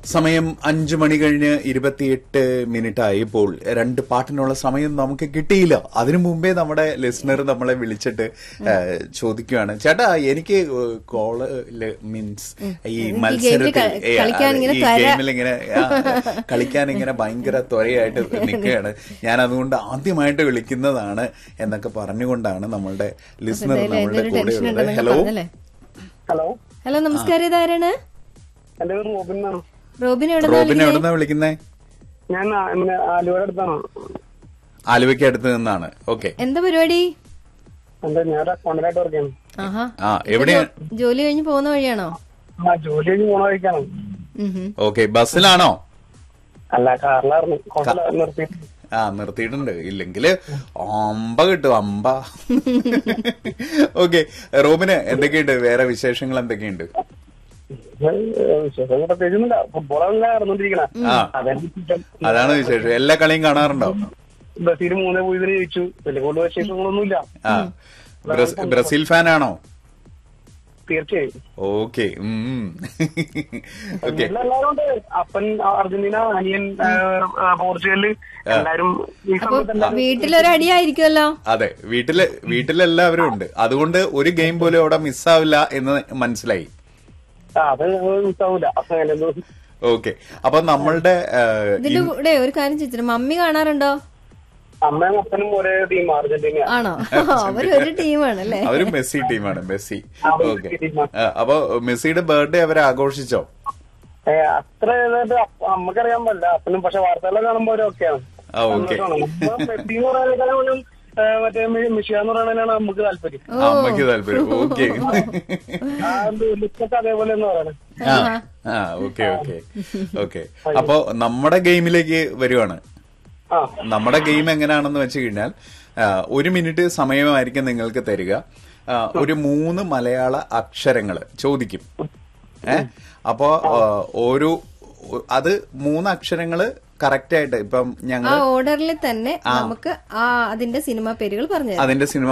സമയം അഞ്ചു മണി കഴിഞ്ഞ് ഇരുപത്തിയെട്ട് മിനിറ്റ് ആയപ്പോൾ രണ്ട് പാട്ടിനുള്ള സമയം നമുക്ക് കിട്ടിയില്ല അതിനു മുമ്പേ നമ്മുടെ ലിസണർ നമ്മളെ വിളിച്ചിട്ട് ഏ, ചോദിക്കുകയാണ് ചേട്ടാ എനിക്ക് കോള് മീൻസ് ഈ ഗെയിമിൽ മത്സരത്തിൽ ക- ഏ, കളിക്കാൻ അതെ, ഇങ്ങനെ ഈ ത്വര- ഗെയിമിൽ ഇങ്ങനെ ആ, കളിക്കാൻ ഇങ്ങനെ ഭയങ്കര ത്വരയായിട്ട് നിൽക്കുകയാണ് ഞാൻ അതുകൊണ്ട് ആദ്യമായിട്ട് വിളിക്കുന്നതാണ് എന്നൊക്കെ പറഞ്ഞുകൊണ്ടാണ് നമ്മളുടെ ലിസണർ എന്തായാലും നമ്മളുടെ എന്തൊരു കൂടെ ടെൻഷൻ ഉള്ളത് ഉണ്ടെന്നൊക്കെ ഹലോ പറഞ്ഞല്ലേ ഹലോ ഹലോ നമസ്കാരം ഇതാരാണ് എന്റെ പേര് റോബിൻ എന്നാണ് റോബിൻ എവിടെ റോബിൻ എവിടുന്നാ വിളിക്കുന്നേ ഞാൻ ആ- ഇങ്ങനെ ആലുവയുടെ അടുത്താണ് ആലുവയ്ക്ക് അടുത്ത് നിന്നാണ് ഓക്കെ എന്താ പരിപാടി എന്താ ഞാൻ ഒരു അക്കൗണ്ടന്റായിട്ട് വർക്ക് ചെയ്യണം ആഹാ ആ എവിടെയാ ജോലി കഴിഞ്ഞ് പോകുന്ന വഴിയാണോ ആ ജോലി കഴിഞ്ഞ് പോണ വഴിക്കാണ് ഉം ഹും. ഓക്കെ ബസ്സിലാണോ അല്ല കാറിലായിരുന്നു കുഴപ്പമില്ല, നിർത്തി ആ നിർത്തിയിട്ടുണ്ട് ഇല്ലെങ്കില് അമ്പ കിട്ടും അമ്പ ഓക്കെ റോബിന് എന്തൊക്കെയുണ്ട് വേറെ വിശേഷങ്ങൾ എന്തൊക്കെയുണ്ട് വിശേഷം പ്രത്യേകിച്ചൊന്നുമില്ല ഫുട്ബോളല്ല നടന്നോണ്ടിരിക്കണ ആ അതെനിക്ക് അതാണ് വിശേഷം എല്ലാ കളിയും കാണാറുണ്ടോ ബ്രസീൽ മൂന്നേ പൂജ്യത്തിന് ജയിച്ചു വലിയ കൊണ്ട് വിശേഷങ്ങളൊന്നുമില്ല ആ ബ്രസ്- ബ്രസീൽ ഫാനാണോ തീർച്ചയായും ഓക്കെ ഓക്കെ എല്ലാവരും ഉണ്ട് അപ്പൻ അർജന്റീന അനിയൻ ആ, ആ, പോർച്ചുഗല് എല്ലാരും ഈ അപ്പൊ സമയത്ത് എല്ലാവരും വീട്ടിലൊരടിയായിരിക്കുമല്ലോ അതെ വീട്ടില് വീട്ടിലെല്ലാവരും ഉണ്ട് അതുകൊണ്ട് ഒരു ഗെയിം പോലും അവിടെ മിസ്സാവില്ല എന്ന് മനസ്സിലായി ആ, അത് മിസ്സാവൂല അങ്ങനെ ഓക്കെ അപ്പൊ നമ്മളുടെ ആ, ഇതിന്റെ കൂടെ ഒരു കാര്യം ചോദിച്ചിട്ട് മമ്മി കാണാറുണ്ടോ അമ്മയും അപ്പനും ഒരേ ടീം അർജന്റീന ആണോ അവരൊരു ടീമാണ് അല്ലേ അവര് മെസ്സി ടീമാണ് മെസ്സി ആ, മെസ്സി ഓക്കെ ടീമാണ്. അപ്പൊ മെസ്സിയുടെ ബർത്ത്ഡേ അവരെ ആഘോഷിച്ചോ ഏ, അത്ര ഇതായിട്ട് അപ്പ- അമ്മക്കറിയാൻ പറ്റില്ല അപ്പനും പക്ഷെ വാർത്തകളെ കാണുമ്പോ ഒക്കെയാണ് ആ, ഓക്കേ. മെസ്സി എന്ന് പറയുന്നതിനേക്കാളും ഏ, മറ്റേ മി- മിഷിയ എന്ന് പറയുന്നതിനാണ് നമുക്ക് താല്പര്യം അമ്മയ്ക്ക് താല്പര്യം ഓക്കെ ആ ലുക്കൊക്കെ അതേപോലെ എന്ന് പറയണേ ആ ആ ഓക്കെ ഓക്കെ ഓക്കെ അപ്പൊ നമ്മുടെ ഗെയിമിലേക്ക് വരുവാണ് ആ നമ്മുടെ ഗെയിം എങ്ങനെയാണെന്ന് വെച്ച് കഴിഞ്ഞാൽ ആ, ഒരു മിനിറ്റ് സമയമായിരിക്കും നിങ്ങൾക്ക് തരിക ആ, ഒരു മൂന്ന് മലയാള അക്ഷരങ്ങൾ ചോദിക്കും ഏ അപ്പോ ആ, ഓരോ അത് മൂന്ന് അക്ഷരങ്ങള് കറക്റ്റ് ആയിട്ട് ഇപ്പം ആ ഞങ്ങൾ ഓർഡറിൽ തന്നെ നമുക്ക് ആ അതിന്റെ സിനിമ പേരുകൾ പറഞ്ഞു തരാം അതിന്റെ സിനിമ